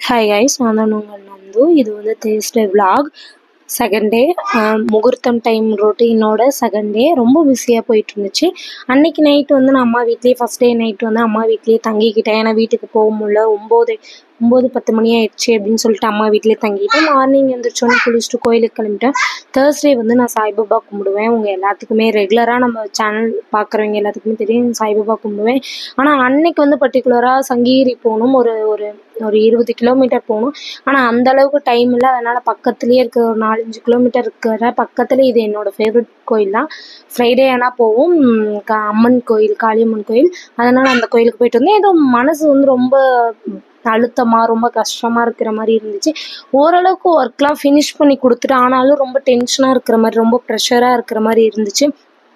hi guys நான் தான் உங்கள் நந்து இது வந்து தேர்ஸ்டே vlog செகண்ட் டே முகூர்த்தம் டைம் ரொட்டீனோட செகண்ட் டே ரொம்ப பிஸியாக போயிட்டு இருந்துச்சு அன்னைக்கு நைட் வந்து நான் அம்மா வீட்லேயே ஃபஸ்ட் டே நைட் வந்து அம்மா வீட்லேயே தங்கிக்கிட்டேன் ஏன்னா வீட்டுக்கு போக முடியல ஒம்பது ஒம்பது பத்து மணி ஆயிடுச்சு அப்படின்னு சொல்லிட்டு அம்மா வீட்லேயே தங்கிட்டேன் மார்னிங் எழுந்திரிச்சோன்னே குளிச்சுட்டு கோயிலுக்கு கிளம்பிட்டேன் தேர்ஸ்டே வந்து நான் சாய்பாபா கும்பிடுவேன் உங்கள் எல்லாத்துக்குமே ரெகுலராக நம்ம சேனல் பார்க்குறவங்க எல்லாத்துக்குமே தெரியும் சாய்பாபா கும்பிடுவேன் ஆனால் அன்னைக்கு வந்து பர்டிகுலராக சங்ககிரி போகணும் ஒரு ஒரு ஒரு இருபது கிலோமீட்டர் போகணும் ஆனால் அந்த அளவுக்கு டைம் இல்லை அதனால் பக்கத்துலேயே இருக்கிற ஒரு நாலஞ்சு கிலோமீட்டர் இருக்கிற பக்கத்தில் இது என்னோட ஃபேவரட் கோயில் தான் ஃப்ரைடே ஆனால் போவோம் உம், க- அம்மன் கோயில் காளியம்மன் கோயில் அதனால் அந்த கோயிலுக்கு போயிட்டு வந்தேன் ஏதோ மனசு வந்து ரொம்ப அழுத்தமாக ரொம்ப கஷ்டமாக இருக்கிற மாதிரி இருந்துச்சு ஓரளவுக்கு ஒர்க்லாம் ஃபினிஷ் பண்ணி கொடுத்துட்டு ஆனாலும் ரொம்ப டென்ஷனாக இருக்கிற மாதிரி ரொம்ப ப்ரெஷராக இருக்கிற மாதிரி இருந்துச்சு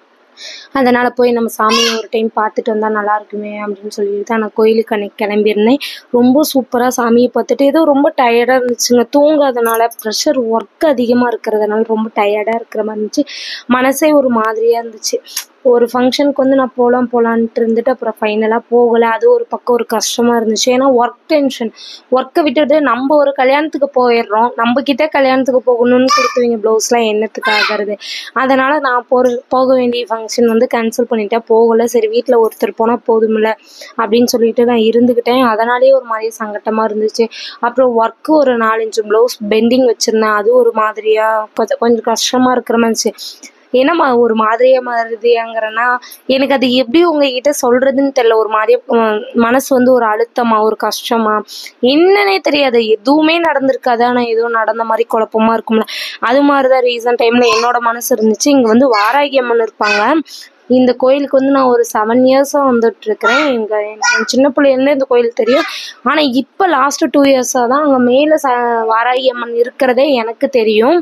அதனால் போய் நம்ம சாமியை ஒரு டைம் பார்த்துட்டு வந்தால் நல்லா இருக்குமே அப்படின்னு சொல்லிட்டு தான் நான் கோயிலுக்கு அன்னைக்கு கிளம்பியிருந்தேன் ரொம்ப சூப்பராக சாமியை பார்த்துட்டு ஏதோ ரொம்ப டயர்டாக இருந்துச்சுங்க தூங்காதனால ப்ரெஷர் ஒர்க் அதிகமாக இருக்கிறதுனால ரொம்ப டயர்டாக இருக்கிற மாதிரி இருந்துச்சு மனசே ஒரு மாதிரியாக இருந்துச்சு ஒரு ஃபங்க்ஷனுக்கு வந்து நான் போகலாம் போகலான்ட்டு இருந்துட்டு அப்புறம் ஃபைனலாக போகலை அது ஒரு பக்கம் ஒரு கஷ்டமாக இருந்துச்சு ஏன்னா ஒர்க் டென்ஷன் ஒர்க்கை விட்டுட்டு நம்ம ஒரு கல்யாணத்துக்கு போயிடுறோம் நம்ம கிட்ட கல்யாணத்துக்கு போகணும்னு கொடுத்துவீங்க ப்ளவுஸ்லாம் என்னத்துக்கு ஆகிறது அதனால் நான் போகிற போக வேண்டிய ஃபங்க்ஷன் வந்து கேன்சல் பண்ணிட்டேன் போகலை சரி வீட்டில் ஒருத்தர் போனால் போதுமில்ல அப்படின்னு சொல்லிட்டு நான் இருந்துக்கிட்டேன் அதனாலேயே ஒரு மாதிரி சங்கட்டமாக இருந்துச்சு அப்புறம் ஒர்க்கு ஒரு நாலஞ்சு ப்ளவுஸ் பெண்டிங் வச்சுருந்தேன் அது ஒரு மாதிரியாக கொஞ்சம் கொஞ்சம் கஷ்டமாக இருக்கிற மாதிரி இருந்துச்சு என்னம்மா ஒரு மாதிரியா மாறுதியாங்கிறனா எனக்கு அது எப்படி உங்ககிட்ட சொல்றதுன்னு தெரியல ஒரு மாதிரியா உம், மனசு வந்து ஒரு அழுத்தமா ஒரு கஷ்டமா என்னன்னே தெரியாது எதுவுமே நடந்திருக்காது ஆனா ஏதோ நடந்த மாதிரி குழப்பமா இருக்கும்ல அது மாதிரிதான் ரீசன் டைம்ல என்னோட மனசு இருந்துச்சு இங்க வந்து வாராகி அம்மன் இருப்பாங்க இந்த கோயிலுக்கு வந்து நான் ஒரு செவன் இயர்ஸாக வந்துட்டு இருக்கிறேன் எங்க எனக்கு சின்ன பிள்ளைலேருந்து இந்த கோயில் தெரியும் ஆனால் இப்போ லாஸ்ட் டூ இயர்ஸாக தான் அங்கே மேலே ச வாராகி அம்மன் இருக்கிறதே எனக்கு தெரியும்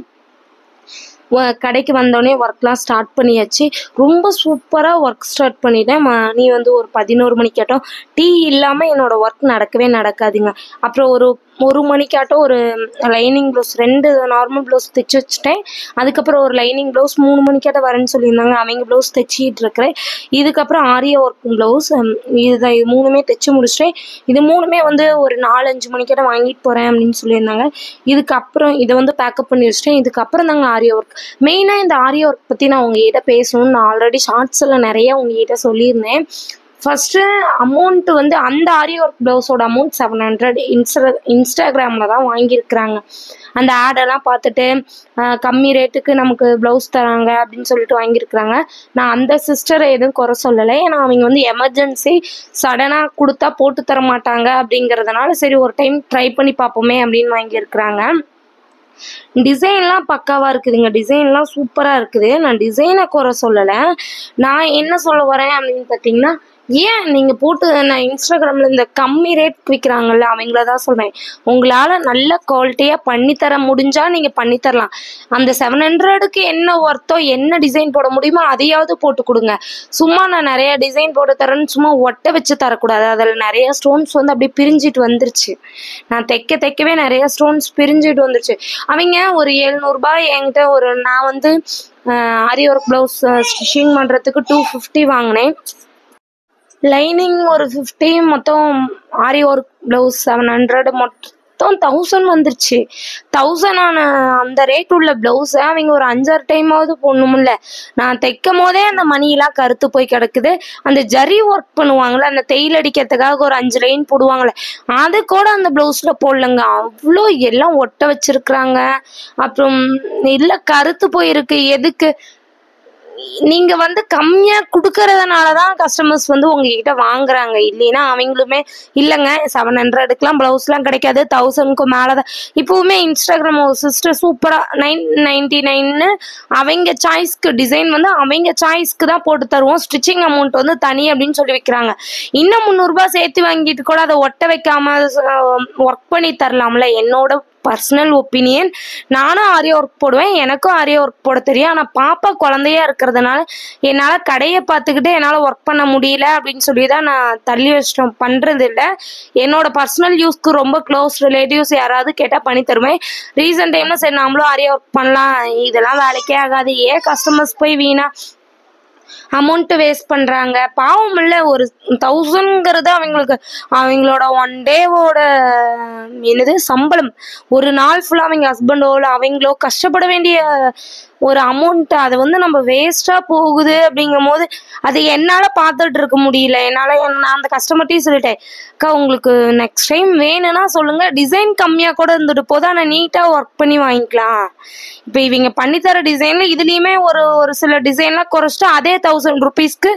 வ- கடைக்கு வந்தோடனே ஒர்க்லாம் ஸ்டார்ட் பண்ணியாச்சு ரொம்ப சூப்பராக ஒர்க் ஸ்டார்ட் பண்ணிட்டேன் மணி வந்து ஒரு பதினோரு மணிக்காட்டம் டீ இல்லாமல் என்னோட ஒர்க் நடக்கவே நடக்காதுங்க அப்புறம் ஒரு ஒரு மணிக்காட்டம் ஒரு லைனிங் ப்ளவுஸ் ரெண்டு நார்மல் ப்ளவுஸ் தைச்சு வச்சுட்டேன் அதுக்கப்புறம் ஒரு லைனிங் ப்ளவுஸ் மூணு மணிக்காட்டம் வரேன்னு சொல்லியிருந்தாங்க அவங்க ப்ளவுஸ் தைச்சிட்டு இருக்கிறேன் இதுக்கப்புறம் ஆரிய ஒர்க் ப்ளவுஸ் இதுதான் இது மூணுமே தைச்சு முடிச்சிட்டேன் இது மூணுமே வந்து ஒரு நாலஞ்சு மணிக்கிட்ட வாங்கிட்டு போகிறேன் அப்படின்னு சொல்லியிருந்தாங்க இதுக்கப்புறம் இதை வந்து பேக்கப் பண்ணி வச்சிட்டேன் இதுக்கப்புறம் தாங்க ஆரிய ஒர்க் மெயினாக இந்த ஆரிய ஒர்க் பற்றி நான் உங்ககிட்ட பேசணும்னு நான் ஆல்ரெடி ஷார்ட்ஸில் நிறைய உங்ககிட்ட சொல்லியிருந்தேன் ஃபஸ்ட்டு அமௌண்ட் வந்து அந்த ஆரி ஒர்க் ப்ளவுஸோட அமௌண்ட் செவன் ஹண்ட்ரட் இன்ஸ்டா இன்ஸ்டாகிராமில் தான் வாங்கியிருக்கிறாங்க அந்த ஆடெல்லாம் பார்த்துட்டு ஆஹ், கம்மி ரேட்டுக்கு நமக்கு ப்ளவுஸ் தராங்க அப்படின்னு சொல்லிட்டு வாங்கியிருக்கிறாங்க நான் அந்த சிஸ்டரை எதுவும் குறை சொல்லலை ஏன்னா அவங்க வந்து எமர்ஜென்சி சடனாக கொடுத்தா போட்டு தர மாட்டாங்க அப்படிங்கிறதுனால சரி ஒரு டைம் ட்ரை பண்ணி பார்ப்போமே அப்படின்னு வாங்கியிருக்கிறாங்க டிசைன்லாம் பக்காவாக இருக்குதுங்க டிசைன்லாம் சூப்பராக இருக்குது நான் டிசைனை குறை சொல்லலை நான் என்ன சொல்ல வரேன் அப்படின்னு பார்த்தீங்கன்னா ஏன் நீங்கள் போட்டு நான் இன்ஸ்டாகிராமில் இந்த கம்மி ரேட் விற்கிறாங்கல்ல அவங்கள தான் சொல்கிறேன் உங்களால் நல்ல குவாலிட்டியாக பண்ணித்தர முடிஞ்சால் நீங்கள் பண்ணித்தரலாம் அந்த செவன் ஹண்ட்ரடுக்கு என்ன ஒர்த்தோ என்ன டிசைன் போட முடியுமோ அதையாவது போட்டு கொடுங்க சும்மா நான் நிறைய டிசைன் போட்டு தரேன்னு சும்மா ஒட்ட வச்சு தரக்கூடாது அதில் நிறைய ஸ்டோன்ஸ் வந்து அப்படியே பிரிஞ்சிட்டு வந்துருச்சு நான் தைக்க தைக்கவே நிறைய ஸ்டோன்ஸ் பிரிஞ்சிட்டு வந்துருச்சு அவங்க ஒரு எழுநூறுபா என்கிட்ட ஒரு நான் வந்து ஆரி ஒர்க் ப்ளவுஸ் ஸ்டிச்சிங் பண்ணுறதுக்கு டூ ஃபிஃப்டி வாங்கினேன் லைனிங் ஒரு ஃபிஃப்டி மொத்தம் aari work blouse seven hundred மொத்தம் தௌசண்ட் வந்துருச்சு தௌசண்ட் ஆன அந்த ரேட் உள்ள ப்ளவுஸை அவங்க ஒரு அஞ்சாறு டைமாவது போடணும்ல நான் தைக்கும் போதே அந்த மணியெல்லாம் கருத்து போய் கிடக்குது அந்த ஜரி ஒர்க் பண்ணுவாங்கள்ல அந்த தையல் அடிக்கிறதுக்காக ஒரு அஞ்சு லைன் போடுவாங்கள்ல அது கூட அந்த ப்ளவுஸில் போடலங்க அவ்வளோ எல்லாம் ஒட்ட வச்சிருக்கிறாங்க அப்புறம் இல்லை கருத்து போயிருக்கு எதுக்கு நீங்க வந்து கம்மியா குடுக்கறதுனால தான் கஸ்டமர்ஸ் வந்து உங்ககிட்ட வாங்குறாங்க இல்லைன்னா அவங்களுமே இல்லைங்க செவன் ஹண்ட்ரடுக்குலாம் ப்ளவுஸ்லாம் கிடைக்காது தௌசண்ட்க்கு மேலே தான் இப்போவுமே இன்ஸ்டாகிராம் ஒரு சிஸ்டர் சூப்பராக நைன் நைன்டி நைன்னு அவங்க சாய்ஸ்க்கு டிசைன் வந்து அவங்க சாய்ஸ்க்கு தான் போட்டு தருவோம் ஸ்டிச்சிங் அமௌண்ட் வந்து தனி அப்படின்னு சொல்லி விற்கிறாங்க இன்னும் முந்நூறுரூபா சேர்த்து வாங்கிட்டு கூட அதை ஒட்ட வைக்காம ஒர்க் பண்ணி தரலாம்ல என்னோட பர்சனல் ஒப்பீனியன் நானும் ஆரி ஒர்க் போடுவேன் எனக்கும் ஆரி ஒர்க் போட தெரியும் ஆனால் பாப்பா குழந்தையா இருக்கிறதுனால என்னால் கடையை பார்த்துக்கிட்டு என்னால் ஒர்க் பண்ண முடியல அப்படின்னு சொல்லி தான் நான் தள்ளி வச்சிட்டோம் பண்ணுறது இல்லை என்னோட பர்சனல் யூஸ்க்கு ரொம்ப க்ளோஸ் ரிலேட்டிவ்ஸ் யாராவது கேட்டால் பண்ணி தருவேன் ரீசன்ட் டைமில் சரி நம்மளும் ஆரி ஒர்க் பண்ணலாம் இதெல்லாம் வேலைக்கே ஆகாது ஏன் கஸ்டமர்ஸ் போய் வீணா அமௌண்ட்டு வேஸ்ட் பண்ணுறாங்க பாவம் இல்லை ஒரு தௌசண்ட்ங்கிறது அவங்களுக்கு அவங்களோட ஒன் டேவோட என்னது சம்பளம் ஒரு நாள் ஃபுல்லாக அவங்க ஹஸ்பண்டோ இல்லை அவங்களோ கஷ்டப்பட வேண்டிய ஒரு அமௌண்ட் அதை வந்து நம்ம வேஸ்ட்டாக போகுது அப்படிங்கும் போது அது என்னால் பார்த்துட்டு இருக்க முடியல என்னால் நான் அந்த கஸ்டமர்ட்டையும் சொல்லிட்டேன் அக்கா உங்களுக்கு நெக்ஸ்ட் டைம் வேணும்னா சொல்லுங்கள் டிசைன் கம்மியாக கூட இருந்துட்டு போதும் ஆனால் நீட்டாக ஒர்க் பண்ணி வாங்கிக்கலாம் இப்போ இவங்க பண்ணித்தர டிசைனில் இதுலேயுமே ஒரு ஒரு சில டிசைன்லாம் குறைச்சிட்டு அதே தௌசண்ட் ருபீஸ்க்கு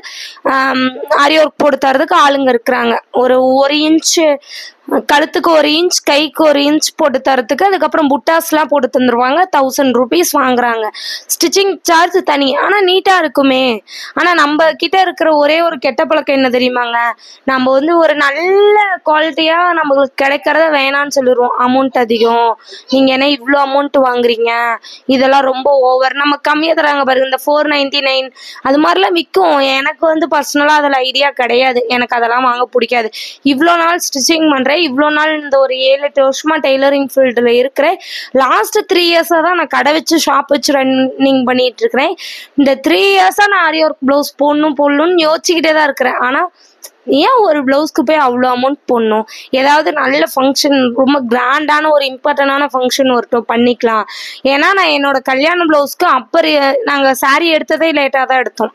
ஆரி ஒர்க் போட்டு தரதுக்கு ஆளுங்க இருக்கிறாங்க ஒரு ஒரு இன்ச்சு கழுத்துக்கு ஒரு இன்ச் கைக்கு ஒரு இன்ச் போட்டு தரத்துக்கு அதுக்கப்புறம் புட்டாஸ்லாம் போட்டு தந்துருவாங்க தௌசண்ட் ருபீஸ் வாங்குறாங்க ஸ்டிச்சிங் சார்ஜ் தனி ஆனால் நீட்டாக இருக்குமே ஆனால் நம்ம கிட்ட இருக்கிற ஒரே ஒரு கெட்ட பழக்கம் என்ன தெரியுமாங்க நம்ம வந்து ஒரு நல்ல குவாலிட்டியாக நம்மளுக்கு கிடைக்கிறத வேணான்னு சொல்லிடுவோம் அமௌண்ட் அதிகம் நீங்கள் என்ன இவ்வளோ அமௌண்ட் வாங்குறீங்க இதெல்லாம் ரொம்ப ஓவர் நம்ம கம்மியாக தராங்க பாருங்க இந்த ஃபோர் நைன்டி நைன் அது மாதிரிலாம் விற்கும் எனக்கு வந்து பர்சனலாக அதில் ஐடியா கிடையாது எனக்கு அதெல்லாம் வாங்க பிடிக்காது இவ்வளோ நாள் ஸ்டிச்சிங் பண்ணுறேன் இவ்வளோ நாள் இந்த ஒரு ஏழு எட்டு வருஷமா டெய்லரிங் ஃபீல்டில் இருக்கிறேன் லாஸ்ட் த்ரீ இயர்ஸாக தான் நான் கடை வச்சு ஷாப் வச்சு ரன்னிங் பண்ணிட்டு இருக்கிறேன் இந்த த்ரீ இயர்ஸாக நான் ஆரி ஒர்க் ப்ளவுஸ் போடணும் போடணும்னு யோசிச்சுக்கிட்டே தான் இருக்கிறேன் ஆனால் ஏன் ஒரு ப்ளவுஸ்க்கு போய் அவ்வளோ அமௌண்ட் போடணும் ஏதாவது நல்ல ஃபங்க்ஷன் ரொம்ப கிராண்டான ஒரு இம்பார்ட்டண்டான ஃபங்க்ஷன் ஒரு பண்ணிக்கலாம் ஏன்னா நான் என்னோட கல்யாண ப்ளவுஸ்க்கு அப்போ நாங்கள் saree எடுத்ததே லேட்டாக தான் எடுத்தோம்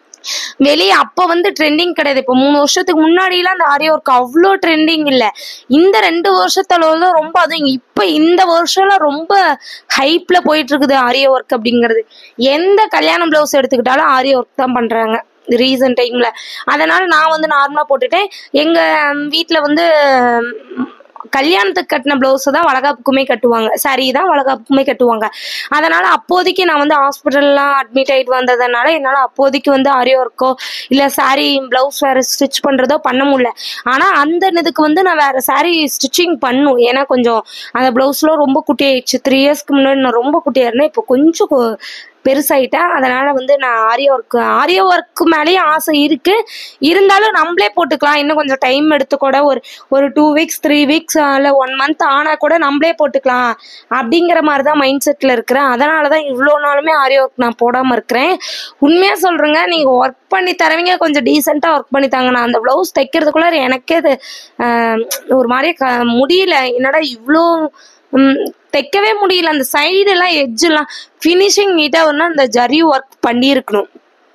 வெளியே அப்போ வந்து ட்ரெண்டிங் கிடையாது இப்போ மூணு வருஷத்துக்கு முன்னாடிலாம் அந்த ஆரி ஒர்க் அவ்வளோ ட்ரெண்டிங் இல்லை இந்த ரெண்டு வருஷத்துல வந்து ரொம்ப அதுவும் இப்போ இந்த வருஷம்லாம் ரொம்ப ஹைப்பில் போயிட்டு இருக்குது ஆரிய ஒர்க் அப்படிங்கிறது எந்த கல்யாணம் ப்ளவுஸ் எடுத்துக்கிட்டாலும் ஆரிய ஒர்க் தான் பண்ணுறாங்க ரீசன்ட் டைமில் அதனால் நான் வந்து நார்மலாக போட்டுட்டேன் எங்கள் வீட்டில் வந்து ம், கல்யாணத்துக்கு கட்டின ப்ளவுஸை தான் வளகாப்புக்குமே கட்டுவாங்க saree தான் வளகாப்புக்குமே கட்டுவாங்க அதனால் அப்போதைக்கு நான் வந்து ஹாஸ்பிட்டல்லாம் அட்மிட் ஆகிட்டு வந்ததுனால என்னால் அப்போதைக்கு வந்து ஆரி ஒர்க்கோ இல்லை saree ப்ளவுஸ் வேறு ஸ்டிச் பண்ணுறதோ பண்ண முடியல ஆனால் அந்த இதுக்கு வந்து நான் வேறு saree ஸ்டிச்சிங் பண்ணும் ஏன்னா கொஞ்சம் அந்த ப்ளவுஸ்லாம் ரொம்ப குட்டியாயிடுச்சு த்ரீ இயர்ஸ்க்கு முன்னாடி நான் ரொம்ப குட்டியாக இருந்தேன் இப்போ கொஞ்சம் கொ- பெருசாயிட்டேன் அதனால வந்து நான் ஆரிய ஒர்க் ஆரிய ஒர்க் மேலேயும் ஆசை இருக்கு இருந்தாலும் நம்மளே போட்டுக்கலாம் இன்னும் கொஞ்சம் டைம் எடுத்து கூட ஒரு ஒரு டூ வீக்ஸ் த்ரீ வீக்ஸ் இல்லை ஒன் மந்த் ஆனால் கூட நம்மளே போட்டுக்கலாம் அப்படிங்கிற மாதிரி தான் மைண்ட் செட்டில் இருக்கிறேன் அதனால தான் இவ்வளோ நாளுமே ஆரிய ஒர்க் நான் போடாமல் இருக்கிறேன் உண்மையாக சொல்கிறேங்க நீங்கள் ஒர்க் பண்ணி தரவீங்க கொஞ்சம் டீசெண்டாக ஒர்க் பண்ணி தாங்க நான் அந்த ப்ளவுஸ் தைக்கிறதுக்குள்ள எனக்கே அது ஆஹ், ஒரு மாதிரியே க முடியல என்னடா இவ்வளோ ம், தைக்கவே முடியல அந்த சைடெல்லாம் எட்ஜெல்லாம் ஃபினிஷிங் நீட்டாக வரணும் அந்த ஜரி ஒர்க் பண்ணியிருக்கணும்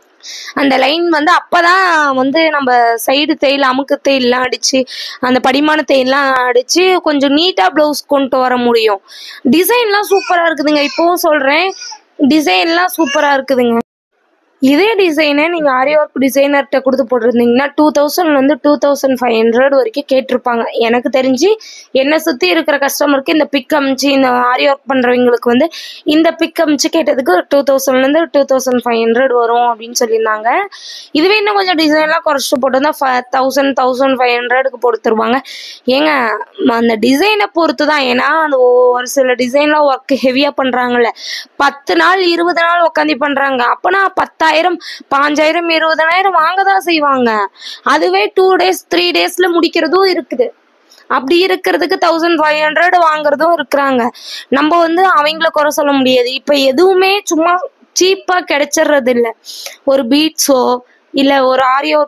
அந்த லைன் வந்து அப்பதான் வந்து நம்ம சைடு தையல் அமுக்கு தையல்லாம் அடிச்சு அந்த படிமான தையல்லாம் அடிச்சு கொஞ்சம் நீட்டா ப்ளவுஸ் கொண்டு வர முடியும் டிசைன்லாம் சூப்பரா இருக்குதுங்க இப்போவும் சொல்றேன் டிசைன்லாம் சூப்பரா இருக்குதுங்க இதே டிசைனை நீங்கள் ஆரி ஒர்க் டிசைனர்கிட்ட கொடுத்து போட்டிருந்தீங்கன்னா டூ தௌசண்ட்லேருந்து டூ தௌசண்ட் ஃபைவ் ஹண்ட்ரட் வரைக்கும் கேட்டிருப்பாங்க எனக்கு தெரிஞ்சு என்னை சுற்றி இருக்கிற கஸ்டமருக்கு இந்த பிக் அமிச்சு இந்த ஆரி ஒர்க் பண்ணுறவங்களுக்கு வந்து இந்த பிக் அமிச்சு கேட்டதுக்கு டூ தௌசண்ட்லேருந்து டூ தௌசண்ட் ஃபைவ் ஹண்ட்ரட் வரும் அப்படின்னு சொல்லியிருந்தாங்க இதுவே இன்னும் கொஞ்சம் டிசைன்லாம் குறைச்சிட்டு போட்டிருந்தா ஃப தௌசண்ட் தௌசண்ட் ஃபைவ் ஹண்ட்ரடுக்கு போட்டு தருவாங்க ஏங்க ம- அந்த டிசைனை பொறுத்து தான் ஏன்னா அந்த ஒரு சில டிசைன்லாம் ஒர்க் ஹெவியாக பண்ணுறாங்கல்ல பத்து நாள் இருபது நாள் உட்காந்து பண்ணுறாங்க அப்போனா பத்தாயிரம் பாஞ்சாயிரம் இருபதனாயிரம் வாங்க தான் செய்வாங்க அதுவே டூ டேஸ் த்ரீ டேஸில் முடிக்கிறதும் இருக்குது அப்படி இருக்கிறதுக்கு தௌசண்ட் ஃபைவ் ஹண்ட்ரட் வாங்குறதும் இருக்கிறாங்க நம்ம வந்து அவங்கள குறை சொல்ல முடியாது இப்போ எதுவுமே சும்மா சீப்பாக கிடைச்சிடுறது இல்லை ஒரு பீட்ஸோ இல்லை ஒரு ஆரியோ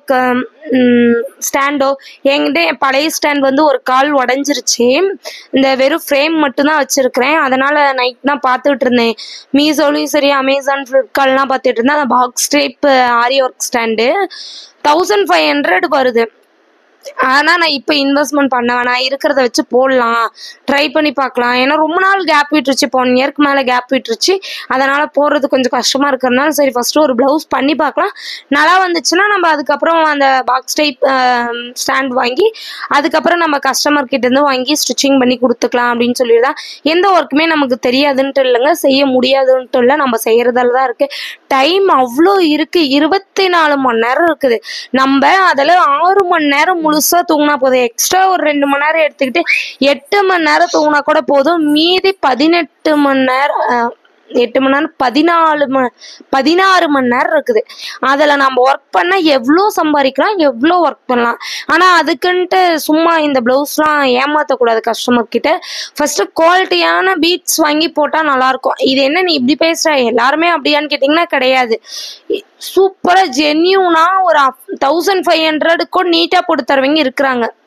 ஸ்டாண்டோ என்கிட்ட என் பழைய ஸ்டாண்ட் வந்து ஒரு கால் உடஞ்சிருச்சு இந்த வெறும் ஃப்ரேம் மட்டும்தான் வச்சுருக்கிறேன் அதனால் நைட் தான் பார்த்துட்டு இருந்தேன் மீஷோலையும் சரி அமேசான் ஃப்ளிப்கார்ட்லாம் பார்த்துட்டு இருந்தேன் அந்த box type aari work stand thousand five hundred வருது ஆனால் நான் இப்போ இன்வெஸ்ட்மெண்ட் பண்ண வேணாம் இருக்கிறத வச்சு போடலாம் ட்ரை பண்ணி பார்க்கலாம் ஏன்னா ரொம்ப நாள் கேப் விட்டுருச்சு இப்போ ஒன் இயர்க்கு மேலே கேப் விட்டுருச்சு அதனால் போடுறது கொஞ்சம் கஷ்டமாக இருக்கிறதுனால சரி ஃபஸ்ட்டு ஒரு ப்ளவுஸ் பண்ணி பார்க்கலாம் நல்லா வந்துச்சுன்னா நம்ம அதுக்கப்புறம் அந்த பாக்ஸ் டைப் ஸ்டாண்ட் வாங்கி அதுக்கப்புறம் நம்ம கஸ்டமர் கிட்டேருந்து வாங்கி ஸ்டிச்சிங் பண்ணி கொடுத்துக்கலாம் அப்படின்னு சொல்லிதான் எந்த ஒர்க்குமே நமக்கு தெரியாதுன்ட்டு இல்லைங்க செய்ய முடியாதுன்ட்டு இல்லை நம்ம செய்கிறதால தான் இருக்குது டைம் அவ்வளோ இருக்குது இருபத்தி நாலு மணி நேரம் இருக்குது நம்ம அதில் ஆறு மணி நேரம் முழுசாக தூங்கினா போதும் எக்ஸ்ட்ரா ஒரு ரெண்டு மணி நேரம் எடுத்துக்கிட்டு எட்டு மணி நேரம் தூங்கினா கூட போதும் மீதி பதினெட்டு மணி நேரம் அஹ், எட்டு மணி நேரம் பதினாலு ம பதினாறு மணி நேரம் இருக்குது அதில் நம்ம ஒர்க் பண்ணால் எவ்வளோ சம்பாதிக்கலாம் எவ்வளோ ஒர்க் பண்ணலாம் ஆனால் அதுக்குன்ட்டு சும்மா இந்த ப்ளவுஸ்லாம் ஏமாற்றக்கூடாது கஸ்டமர் கிட்ட ஃபஸ்ட்டு குவாலிட்டியான பீட்ஸ் வாங்கி போட்டால் நல்லாயிருக்கும் இது என்ன நீ இப்படி பேசுகிற எல்லாருமே அப்படியான்னு கேட்டிங்கன்னா கிடையாது சூப்பராக ஜென்யூனாக ஒரு தௌசண்ட் ஃபைவ் ஹண்ட்ரடுக்கும் நீட்டாக போட்டு தருவீங்க இருக்கிறாங்க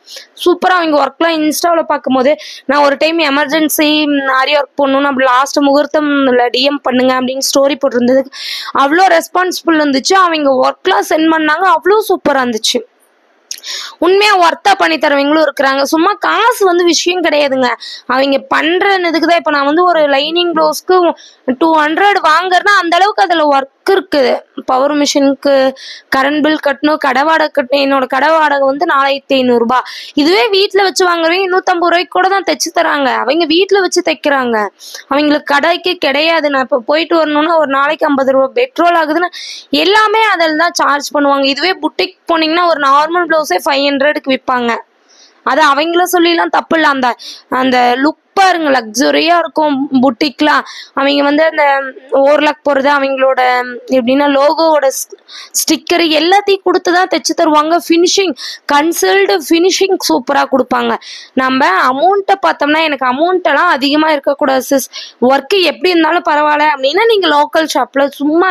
சூப்பராக அவங்க ஒர்க்லாம் இன்ஸ்டாவில் பார்க்கும்போது நான் ஒரு டைம் எமர்ஜென்சி ஆரி ஒர்க் பண்ணணும் அப்படி லாஸ்ட் முகூர்த்தம் டிஎம் பண்ணுங்க அப்படின்னு ஸ்டோரி போட்டிருந்ததுக்கு அவ்வளோ ரெஸ்பான்சிபிள் இருந்துச்சு அவங்க ஒர்க்லாம் சென்ட் பண்ணாங்க அவ்வளோ சூப்பராக இருந்துச்சு உண்மையா ஒர்த்தா பண்ணி தரவங்களும் இருக்கிறாங்க சும்மா காசு வந்து விஷயம் கிடையாதுங்க அவங்க பண்றதுக்கு தான் இப்போ நான் வந்து ஒரு லைனிங் ப்ளவுஸ்க்கு டூ ஹண்ட்ரட் வாங்குறேன்னா அந்த அளவுக்கு அதில் ஒர்க் இருக்குது பவர் மிஷினுக்கு கரண்ட் பில் கட்டணும் கடை வாடகை கட்டணும் என்னோட கடை வாடகை வந்து நாலாயிரத்தி ஐநூறுரூபா இதுவே வீட்டில் வச்சு வாங்குறவங்க நூற்றம்பது ரூபாய்க்கு கூட தான் தைச்சு தராங்க அவங்க வீட்டில் வச்சு தைக்கிறாங்க அவங்களுக்கு கடைக்கு கிடையாது நான் இப்போ போயிட்டு வரணும்னா ஒரு நாளைக்கு ஐம்பது ரூபா பெட்ரோல் ஆகுதுன்னா எல்லாமே அதில் தான் சார்ஜ் பண்ணுவாங்க இதுவே புட்டிக் போனீங்கன்னா ஒரு நார்மல் ப்ளவுஸே ஃபைவ் ஹண்ட்ரடுக்கு விற்பாங்க அது அவங்கள சொல்லிலாம் தப்பு இல்லை அந்த அந்த லுக் பாருங்க லக்ஸுரியா இருக்கும் புட்டிக்லாம் அவங்க வந்து அந்த ஓர்லாக் போடுறது அவங்களோட எப்படின்னா லோகோவோட ஸ்டிக்கர் எல்லாத்தையும் கொடுத்து தான் தைச்சு தருவாங்க ஃபினிஷிங் கன்சல்டு ஃபினிஷிங் சூப்பராக கொடுப்பாங்க நம்ம அமௌண்ட்டை பார்த்தோம்னா எனக்கு அமௌண்ட்டெல்லாம் அதிகமாக இருக்கக்கூடாது சிஸ் ஒர்க்கு எப்படி இருந்தாலும் பரவாயில்ல அப்படின்னா நீங்கள் லோக்கல் ஷாப்பில் சும்மா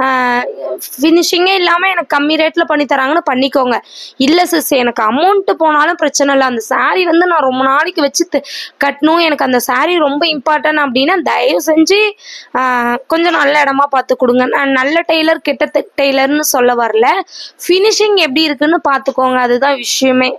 ஃபினிஷிங்கே இல்லாமல் எனக்கு கம்மி ரேட்டில் பண்ணி தராங்கன்னு பண்ணிக்கோங்க இல்லை சிஸ் எனக்கு அமௌண்ட்டு போனாலும் பிரச்சனை இல்லை அந்த saree வந்து நான் ரொம்ப நாளைக்கு வச்சு த- கட்டணும் எனக்கு அந்த saree ரொம்ப இம்பார்ட்டன்ட் அப்படின்னா தயவு செஞ்சு ஆஹ், கொஞ்சம் நல்ல இடமா பார்த்து கொடுங்க நான் நல்ல டெய்லர் கெட்ட டெய்லர்னு சொல்ல வரல ஃபினிஷிங் எப்படி இருக்குன்னு பார்த்துக்கோங்க அதுதான் விஷயமே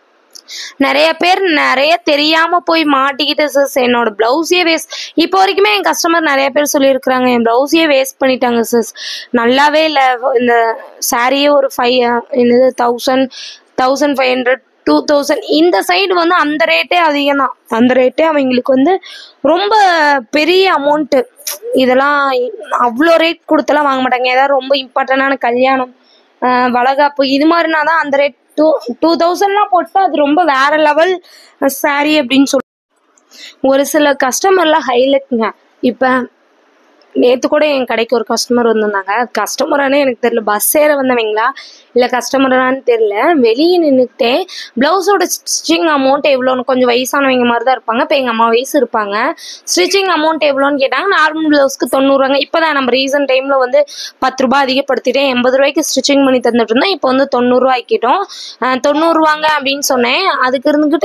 நிறைய பேர் நிறைய தெரியாம போய் மாட்டிக்கிட்டு சிஸ் என்னோட பிளவுஸே வேஸ்ட் இப்போ வரைக்குமே என் கஸ்டமர் நிறைய பேர் சொல்லியிருக்கிறாங்க என் பிளவுஸே வேஸ்ட் பண்ணிட்டாங்க சிஸ் நல்லாவே இல்லை இந்த சாரியே ஒரு ஃபைவ் என்னது thousand thousand five hundred two thousand இந்த சைடு வந்து அந்த ரேட்டே அதிகம் தான் அந்த ரேட்டே அவங்களுக்கு வந்து ரொம்ப பெரிய அமௌண்ட்டு இதெல்லாம் அவ்வளோ ரேட் கொடுத்தெல்லாம் வாங்க மாட்டாங்க ஏதாவது ரொம்ப இம்பார்ட்டண்டான கல்யாணம் ஆஹ் வளகாப்பு இது மாதிரினா தான் அந்த ரேட் டூ டூ தௌசண்ட்லாம் போட்டால் அது ரொம்ப வேற லெவல் saree அப்படின்னு சொல்லி ஒரு சில கஸ்டமர்லாம் ஹைலைட்ங்க இப்போ நேற்று கூட என் கடைக்கு ஒரு கஸ்டமர் வந்திருந்தாங்க கஸ்டமரானே எனக்கு தெரியல பஸ் ஏற வந்தவங்களா இல்லை கஸ்டமரானு தெரியல வெளியே நின்றுக்கிட்டே ப்ளவுஸோட ஸ்டிச்சிங் அமௌண்ட் எவ்வளோன்னு கொஞ்சம் வயசானவங்க மாதிரி தான் இருப்பாங்க இப்போ எங்கள் அம்மா வயசு இருப்பாங்க ஸ்டிச்சிங் அமௌண்ட் எவ்வளோன்னு கேட்டாங்க நார்மல் ப்ளவுஸ்க்கு தொண்ணூறுவாங்க இப்போ தான் நம்ம ரீசன்ட் டைமில் வந்து பத்து ரூபாய் அதிகப்படுத்திட்டேன் எண்பது ரூபாய்க்கு ஸ்டிச்சிங் பண்ணி தந்துட்டு இருந்தோம் இப்போ வந்து தொண்ணூறுரூவா ஆக்கிட்டோம் அஹ் தொண்ணூறுவாங்க அப்படின்னு சொன்னேன் அதுக்கு இருந்துக்கிட்டு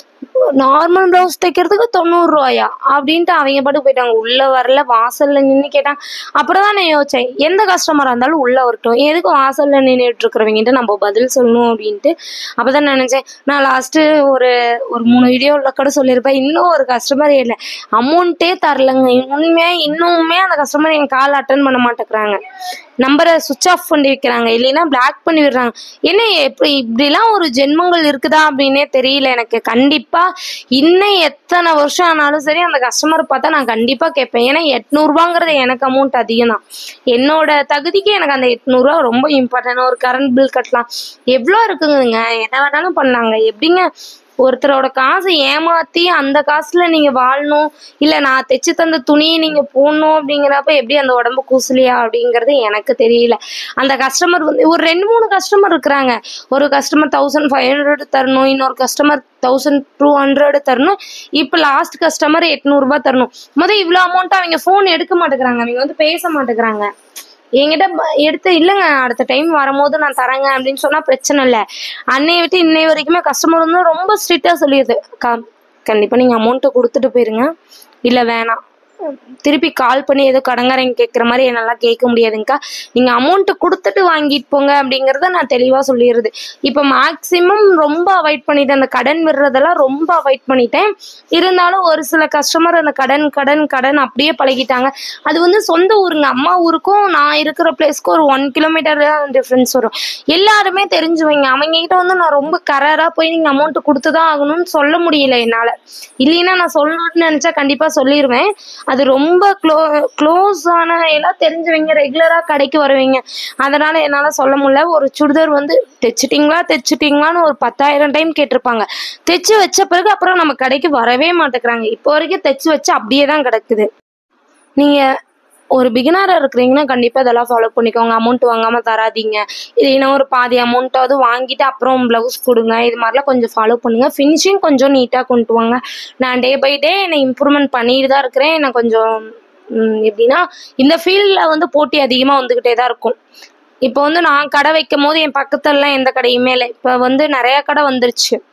நார்மல் ப்ளவுஸ் தைக்கிறதுக்கு தொண்ணூறுரூவாயா அப்படின்ட்டு அவங்க பாட்டுக்கு போயிட்டாங்க உள்ள வரல வாசல்ல நின்று கேட்டாங்க அப்புறம் தான் நான் யோசிச்சேன் எந்த கஸ்டமராக இருந்தாலும் உள்ள வரட்டும் எதுக்கு வாசல்ல நின்றுட்டு இருக்கிறவங்கிட்ட நம்ம பதில் சொல்லணும் அப்படின்ட்டு அப்பதான் நினைச்சேன் நான் லாஸ்ட்டு ஒரு ஒரு மூணு வீடியோவில் கூட சொல்லியிருப்பேன் இன்னும் ஒரு கஸ்டமர் இல்லை அமௌண்ட்டே தரலங்க உண்மையா இன்னுமே அந்த கஸ்டமர் என் கால் அட்டன் பண்ண மாட்டேங்கிறாங்க நம்பரை சுவிச் ஆஃப் பண்ணி வைக்கிறாங்க இல்லைன்னா பிளாக் பண்ணி விடுறாங்க என்ன எப்படி இப்படிலாம் ஒரு ஜென்மங்கள் இருக்குதா அப்படின்னே தெரியல எனக்கு கண்டிப்பா இன்னும் எத்தனை வருஷம் ஆனாலும் சரி அந்த கஸ்டமர் பார்த்தா நான் கண்டிப்பா கேட்பேன் ஏன்னா எட்நூறுபாங்கிறது எனக்கு அமௌண்ட் அதிகம் தான் என்னோட தகுதிக்கு எனக்கு அந்த எட்நூறுரூவா ரொம்ப இம்பார்ட்டன்ட் ஒரு கரண்ட் பில் கட்டலாம் எவ்வளோ இருக்குதுங்க என்ன வேணாலும் பண்ணாங்க எப்படிங்க ஒருத்தரோட காசை ஏமாத்தி அந்த காசுல நீங்க வாழணும் இல்ல நான் தைச்சு தந்த துணியை நீங்க போடணும் அப்படிங்கிறப்ப எப்படி அந்த உடம்பு கூசலியா அப்படிங்கிறது எனக்கு தெரியல அந்த கஸ்டமர் வந்து ஒரு ரெண்டு மூணு கஸ்டமர் இருக்கிறாங்க ஒரு கஸ்டமர் தௌசண்ட் ஃபைவ் ஹண்ட்ரட் தரணும் இன்னொரு கஸ்டமர் தௌசண்ட் டூ ஹண்ட்ரட் தரணும் இப்போ லாஸ்ட் கஸ்டமர் எட்நூறுபா தரணும் முதல் இவ்வளோ அமௌண்ட் அவங்க ஃபோன் எடுக்க மாட்டேங்கிறாங்க அவங்க வந்து பேச மாட்டேங்கிறாங்க என்கிட்ட ப- எடுத்து இல்லைங்க அடுத்த டைம் வரும்போது நான் தரேங்க அப்படின்னு சொன்னா பிரச்சனை இல்லை அன்னைய விட்டு இன்னை வரைக்குமே கஸ்டமர் வந்து ரொம்ப ஸ்ட்ரிக்டா சொல்லிடுது க கண்டிப்பா நீங்க அமௌண்ட்டை கொடுத்துட்டு போயிருங்க இல்ல வேணாம் திருப்பி கால் பண்ணி ஏதோ கடங்காரங்க கேட்குற மாதிரி என்னால் கேட்க முடியாதுங்கக்கா நீங்கள் அமௌண்ட்டு கொடுத்துட்டு வாங்கிட்டு போங்க அப்படிங்கிறத நான் தெளிவாக சொல்லிடுறது இப்போ மேக்ஸிமம் ரொம்ப அவாய்ட் பண்ணிட்டேன் அந்த கடன் விடுறதெல்லாம் ரொம்ப அவாய்ட் பண்ணிட்டேன் இருந்தாலும் ஒரு சில கஸ்டமர் அந்த கடன் கடன் கடன் அப்படியே பழகிட்டாங்க அது வந்து சொந்த ஊருங்க அம்மா ஊருக்கும் நான் இருக்கிற பிளேஸ்க்கும் ஒரு ஒன் கிலோமீட்டர் டிஃப்ரென்ஸ் வரும் எல்லாருமே தெரிஞ்சுவங்க அவங்க கிட்ட வந்து நான் ரொம்ப கராராக போய் நீங்கள் அமௌண்ட் கொடுத்து தான் ஆகணும்னு சொல்ல முடியல என்னால் இல்லைன்னா நான் சொல்லணும்னு நினச்சா கண்டிப்பாக சொல்லிடுவேன் அது ரொம்ப க்ளோ க்ளோஸ் ஆன எல்லாம் தெரிஞ்சவங்க ரெகுலராக கடைக்கு வருவீங்க அதனால என்னால் சொல்ல முடியல ஒரு சுடிதார் வந்து தைச்சிட்டிங்களா தைச்சிட்டிங்களான்னு ஒரு பத்தாயிரம் டைம் கேட்டிருப்பாங்க தைச்சு வச்ச பிறகு அப்புறம் நம்ம கடைக்கு வரவே மாட்டேங்கிறாங்க இப்போ வரைக்கும் தைச்சு வச்சு அப்படியே தான் கிடக்குது நீங்கள் ஒரு பிகினராக இருக்கிறீங்கன்னா கண்டிப்பாக இதெல்லாம் ஃபாலோ பண்ணிக்கோங்க அமௌண்ட் வாங்காமல் தராதீங்க இல்லைன்னா ஒரு பாதி அமௌண்ட்டாவது வாங்கிட்டு அப்புறம் ப்ளவுஸ் கொடுங்க இது மாதிரிலாம் கொஞ்சம் ஃபாலோ பண்ணுங்க ஃபினிஷிங் கொஞ்சம் நீட்டாக கொண்டு வாங்க நான் டே பை டே என்னை இம்ப்ரூவ்மெண்ட் பண்ணிட்டு தான் இருக்கிறேன் நான் கொஞ்சம் ம், எப்படின்னா இந்த ஃபீல்டில் வந்து போட்டி அதிகமாக வந்துக்கிட்டே தான் இருக்கும் இப்போ வந்து நான் கடை வைக்கும் போது என் பக்கத்துலலாம் எந்த கடையுமே இல்லை இப்போ வந்து நிறையா கடை வந்துருச்சு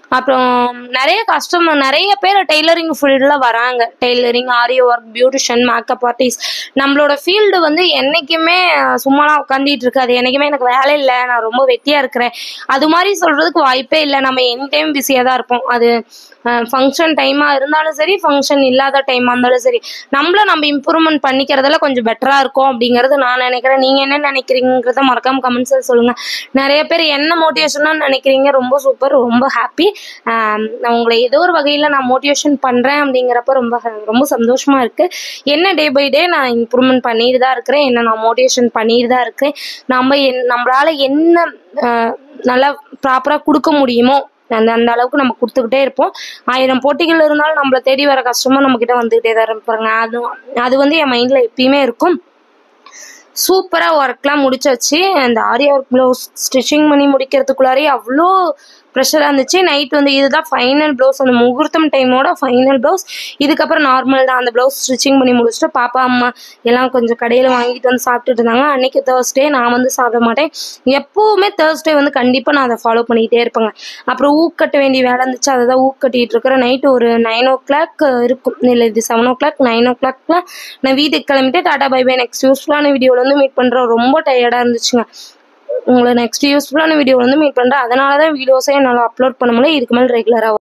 அப்புறம் நிறைய கஸ்டமர் நிறைய பேர் டெய்லரிங் ஃபீல்டில் வராங்க டெய்லரிங் ஆரியோ ஒர்க் பியூட்டிஷியன் மேக்கப் ஆர்டிஸ்ட் நம்மளோட ஃபீல்டு வந்து என்றைக்குமே சும்மாலாம் உட்காந்துட்டு இருக்காது என்றைக்குமே எனக்கு வேலை இல்லை நான் ரொம்ப வெட்டியாக இருக்கிறேன் அது மாதிரி சொல்கிறதுக்கு வாய்ப்பே இல்லை நம்ம எனி டைம் பிஸியாக தான் இருப்போம் அது ஃபங்க்ஷன் டைமாக இருந்தாலும் சரி ஃபங்க்ஷன் இல்லாத டைமாக இருந்தாலும் சரி நம்மள நம்ம இம்ப்ரூவ்மெண்ட் பண்ணிக்கிறதுல கொஞ்சம் பெட்டராக இருக்கும் அப்படிங்கிறது நான் நினைக்கிறேன் நீங்கள் என்ன நினைக்கிறீங்கிறத மறக்காம கமெண்ட்ஸில் சொல்லுங்கள் நிறைய பேர் என்ன மோட்டிவேஷனாக நினைக்கிறீங்க ரொம்ப சூப்பர் ரொம்ப ஹாப்பி நான் உங்களை ஏதோ ஒரு வகையில் நான் மோட்டிவேஷன் பண்ணுறேன் அப்படிங்கிறப்ப ரொம்ப ரொம்ப சந்தோஷமாக இருக்குது என்ன டே பை டே நான் இம்ப்ரூவ்மெண்ட் பண்ணிட்டு தான் இருக்கிறேன் என்ன நான் மோட்டிவேஷன் பண்ணிட்டு தான் இருக்கிறேன் நம்ம என் நம்மளால் என்ன ஆஹ், நல்லா ப்ராப்பராக கொடுக்க முடியுமோ அந்த அந்த அளவுக்கு நம்ம கொடுத்துக்கிட்டே இருப்போம் ஆயிரம் போட்டிகள் இருந்தாலும் நம்மளை தேடி வர கஷ்டமும் நம்மக்கிட்ட வந்துக்கிட்டே தான் இருப்பாங்க அது அது வந்து என் மைண்டில் எப்பயுமே இருக்கும் சூப்பராக ஒர்க்லாம் முடிச்சாச்சு அந்த ஆரி ஒர்க் ப்ளவுஸ் ஸ்டிச்சிங் பண்ணி முடிக்கிறதுக்குள்ளாரே அவ்வளோ ப்ரெஷராக இருந்துச்சு நைட் வந்து இதுதான் ஃபைனல் ப்ளவுஸ் அந்த முகூர்த்தம் டைமோட ஃபைனல் ப்ளவுஸ் இதுக்கப்புறம் நார்மல் தான் அந்த ப்ளவுஸ் ஸ்டிச்சிங் பண்ணி முடிச்சுட்டு பாப்பா அம்மா எல்லாம் கொஞ்சம் கடையில் வாங்கிட்டு வந்து சாப்பிட்டுட்டு இருந்தாங்க அன்னைக்கு தேர்ஸ்டே நான் வந்து சாப்பிட மாட்டேன் எப்போவுமே தேர்ஸ்டே வந்து கண்டிப்பாக நான் அதை ஃபாலோ பண்ணிக்கிட்டே இருப்பேங்க அப்புறம் ஊக்கட்ட வேண்டிய வேலை இருந்துச்சு அதை தான் ஊக்கட்டிகிட்டு இருக்கிறேன் நைட்டு ஒரு நைன் ஓ கிளாக் இருக்கும் இல்லை இது செவன் ஓ கிளாக் நைன் ஓ கிளாக்லாம் நான் வீட்டுக்கு கிளம்பிட்டு டாடா பை பை நெக்ஸ்ட் யூஸ்ஃபுல்லான வீடியோவில் வந்து மீட் பண்ணுறேன் ரொம்ப டயர்டாக இருந்துச்சுங்க உங்களை நெக்ஸ்ட் யூஸ்ஃபுல்லான வீடியோ வந்து மீட் பண்ணுறேன் அதனால தான் வீடியோஸே என்னால் அப்லோட் பண்ண முடியல இதுக்கு மேலே ரெகுலராக